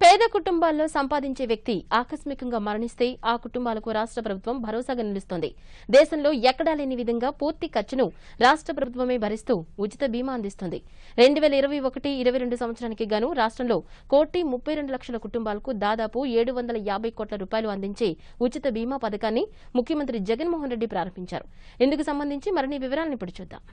పేద కుటుంబాల్లో సంపాదించే వ్యక్తి ఆకస్మికంగా మరణిస్తే ఆ కుటుంబాలకు రాష్ట్ర ప్రభుత్వం భరోసాగా నిలుస్తోంది దేశంలో ఎక్కడా లేని విధంగా పూర్తి ఖర్చును రాష్ట్ర ప్రభుత్వమే భరిస్తూ ఉచిత బీమా అందిస్తుంది రెండు వేల ఇరవై ఒకటి ఇరవై రెండు సంవత్సరానికి గాను రాష్ట్రంలో కోటి ముప్పై రెండు లక్షల కుటుంబాలకు దాదాపు ఏడు వందల యాభై కోట్ల రూపాయలు అందించే ఉచిత బీమా పథకాన్ని ముఖ్యమంత్రి జగన్మోహన్ రెడ్డి ప్రారంభించారు ఇందుకు సంబంధించి మరిన్ని వివరాలను ఇప్పుడు చూద్దాం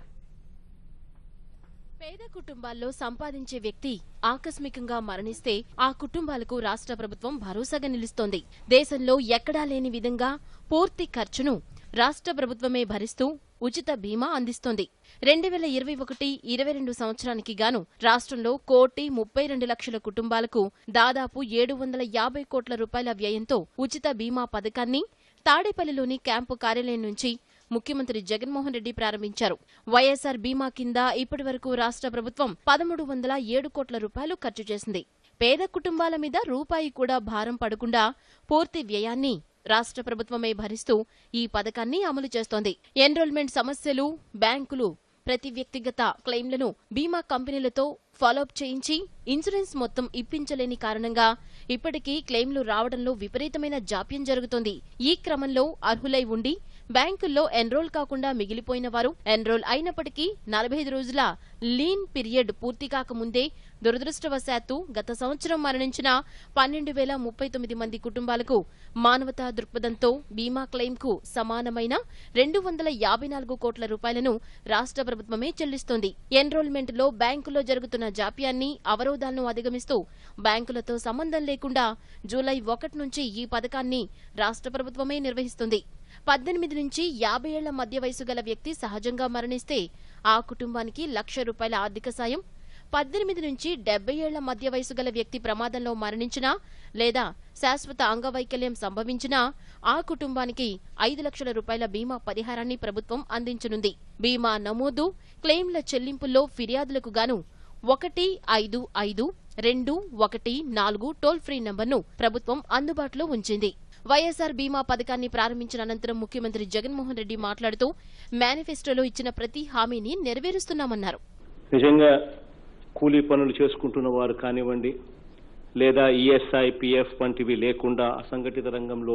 పేద కుటుంబాల్లో సంపాదించే వ్యక్తి ఆకస్మికంగా మరణిస్తే ఆ కుటుంబాలకు రాష్ట్ర ప్రభుత్వం భరోసాగా నిలుస్తోంది దేశంలో ఎక్కడా లేని విధంగా పూర్తి ఖర్చును రాష్ట్ర ప్రభుత్వమే భరిస్తూ ఉచిత బీమా అందిస్తోంది రెండు వేల ఇరవై ఒకటి ఇరవై రెండు సంవత్సరానికి గాను రాష్ట్రంలో కోటి ముప్పై రెండు లక్షల కుటుంబాలకు దాదాపు ఏడు వందల యాభై కోట్ల రూపాయల వ్యయంతో ఉచిత బీమా పథకాన్ని తాడేపల్లిలోని క్యాంపు కార్యాలయం నుంచి ముఖ్యమంత్రి జగన్మోహన్ రెడ్డి ప్రారంభించారు వైఎస్సార్ బీమా కింద ఇప్పటి వరకు రాష్ట్ర ప్రభుత్వం పదమూడు వందల ఏడు కోట్ల రూపాయలు ఖర్చు చేసింది పేద కుటుంబాల మీద రూపాయి కూడా భారం పడకుండా పూర్తి వ్యయాన్ని రాష్ట్ర ప్రభుత్వమే భరిస్తూ ఈ పథకాన్ని అమలు చేస్తోంది ఎన్రోల్మెంట్ సమస్యలు బ్యాంకులు ప్రతి వ్యక్తిగత క్లెయిమ్లను బీమా కంపెనీలతో ఫాలోఅప్ చేయించి ఇన్సూరెన్స్ మొత్తం ఇప్పించలేని కారణంగా ఇప్పటికీ క్లెయిమ్లు రావడంలో విపరీతమైన జాప్యం జరుగుతోంది ఈ క్రమంలో అర్హులై ఉండి బ్యాంకుల్లో ఎన్రోల్ కాకుండా మిగిలిపోయిన వారు ఎన్రోల్ అయినప్పటికీ నలభై ఐదు రోజుల లీన్ పీరియడ్ పూర్తి కాకముందే దురదృష్టవశాత్తు గత సంవత్సరం మరణించిన పన్నెండు వేల ముప్పై తొమ్మిది మంది కుటుంబాలకు మానవతా దృక్పథంతో బీమా క్లెయిమ్కు సమానమైన రెండు వందల యాభై నాలుగు కోట్ల రూపాయలను రాష్ట్ర ప్రభుత్వమే చెల్లిస్తోంది ఎన్రోల్మెంట్లో బ్యాంకులో జరుగుతున్న జాప్యాన్ని అవరోధాలను అధిగమిస్తూ బ్యాంకులతో సంబంధం లేకుండా జూలై ఒకటి నుంచి ఈ పథకాన్ని రాష్ట్ర ప్రభుత్వమే నిర్వహిస్తుంది పద్దెనిమిది నుంచి యాభై ఏళ్ల మధ్య వయసు గల వ్యక్తి సహజంగా మరణిస్తే ఆ కుటుంబానికి లక్ష రూపాయల ఆర్థిక సాయం పద్దెనిమిది నుంచి డెబ్బై ఏళ్ల మధ్య వయసు గల వ్యక్తి ప్రమాదంలో మరణించినా లేదా శాశ్వత అంగవైకల్యం సంభవించినా ఆ కుటుంబానికి ఐదు లక్షల రూపాయల బీమా పరిహారాన్ని ప్రభుత్వం అందించనుంది బీమా నమోదు క్లెయిమ్ల చెల్లింపుల్లో ఫిర్యాదులకు గాను ఒకటి ఐదు ఐదు రెండు ఒకటి నాలుగు టోల్ ఫ్రీ నంబర్ను ప్రభుత్వం అందుబాటులో ఉంచింది వైఎస్సార్ బీమా పథకాన్ని ప్రారంభించిన అనంతరం ముఖ్యమంత్రి జగన్మోహన్ రెడ్డి మాట్లాడుతూ మేనిఫెస్టోలో ఇచ్చిన ప్రతి హామీని నెరవేరుస్తున్నామన్నారు నిజంగా కూలీ పనులు చేసుకుంటున్న వారు కానివ్వండి లేదా ఈఎస్ఐ పిఎఫ్ వంటివి లేకుండా అసంఘటిత రంగంలో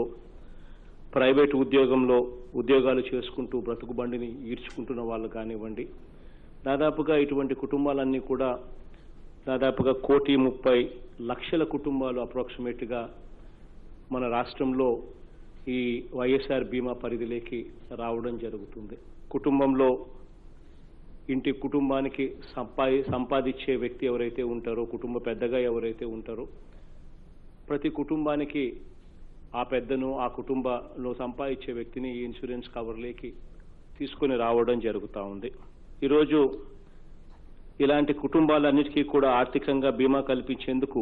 ప్రైవేట్ ఉద్యోగంలో ఉద్యోగాలు చేసుకుంటూ బ్రతుకుబండిని ఈడ్చుకుంటున్న వాళ్ళు కానివ్వండి దాదాపుగా ఇటువంటి కుటుంబాలన్నీ కూడా దాదాపుగా కోటి ముప్పై లక్షల కుటుంబాలు అప్రాక్సిమేట్గా మన రాష్ట్రంలో ఈ వైఎస్ఆర్ బీమా పరిధిలోకి రావడం జరుగుతుంది కుటుంబంలో ఇంటి కుటుంబానికి సంపాది సంపాదించే వ్యక్తి ఎవరైతే ఉంటారో కుటుంబ పెద్దగా ఎవరైతే ఉంటారో ప్రతి కుటుంబానికి ఆ పెద్దను ఆ కుటుంబంలో సంపాదించే వ్యక్తిని ఈ ఇన్సూరెన్స్ కవర్లోకి తీసుకొని రావడం జరుగుతూ ఉంది ఈరోజు ఇలాంటి కుటుంబాలన్నిటికీ కూడా ఆర్థికంగా బీమా కల్పించేందుకు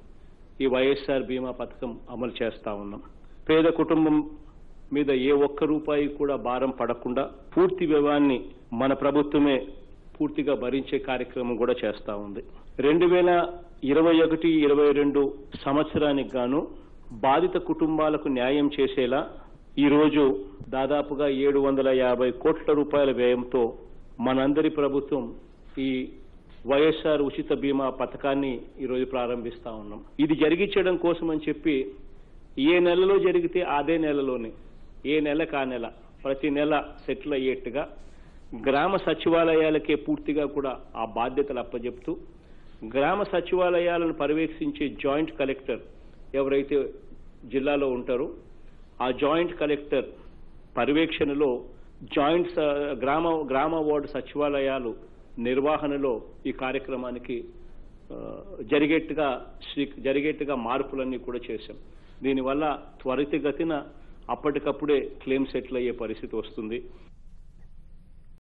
ఈ వైఎస్ఆర్ బీమా పథకం అమలు చేస్తా ఉన్నాం పేద కుటుంబం మీద ఏ ఒక్క రూపాయి కూడా భారం పడకుండా పూర్తి వ్యయాన్ని మన ప్రభుత్వమే పూర్తిగా భరించే కార్యక్రమం కూడా చేస్తా ఉంది రెండు వేల ఇరవై ఒకటి ఇరవై రెండు సంవత్సరానికి గాను బాధిత కుటుంబాలకు న్యాయం చేసేలా ఈరోజు దాదాపుగా ఏడు వందల యాభై కోట్ల రూపాయల వ్యయంతో మనందరి ప్రభుత్వం ఈ వైఎస్ఆర్ ఉచిత బీమా పథకాన్ని ఈరోజు ప్రారంభిస్తా ఉన్నాం ఇది జరిగించడం కోసం అని చెప్పి ఏ నెలలో జరిగితే అదే నెలలోనే ఏ నెలకు ఆ నెల ప్రతి నెల సెటిల్ అయ్యేట్టుగా గ్రామ సచివాలయాలకే పూర్తిగా కూడా ఆ బాధ్యతలు అప్పజెప్తూ గ్రామ సచివాలయాలను పర్యవేక్షించే జాయింట్ కలెక్టర్ ఎవరైతే జిల్లాలో ఉంటారో ఆ జాయింట్ కలెక్టర్ పర్యవేక్షణలో జాయింట్ స- గ్రామ గ్రామ వార్డు సచివాలయాలు నిర్వహణలో ఈ కార్యక్రమానికి ఆ, జరిగేట్టుగా శ్రీ జరిగేట్టుగా మార్పులన్నీ కూడా చేశాం దీనివల్ల త్వరితగతిన అప్పటికప్పుడే క్లెయిమ్ సెటిల్ అయ్యే పరిస్థితి వస్తుంది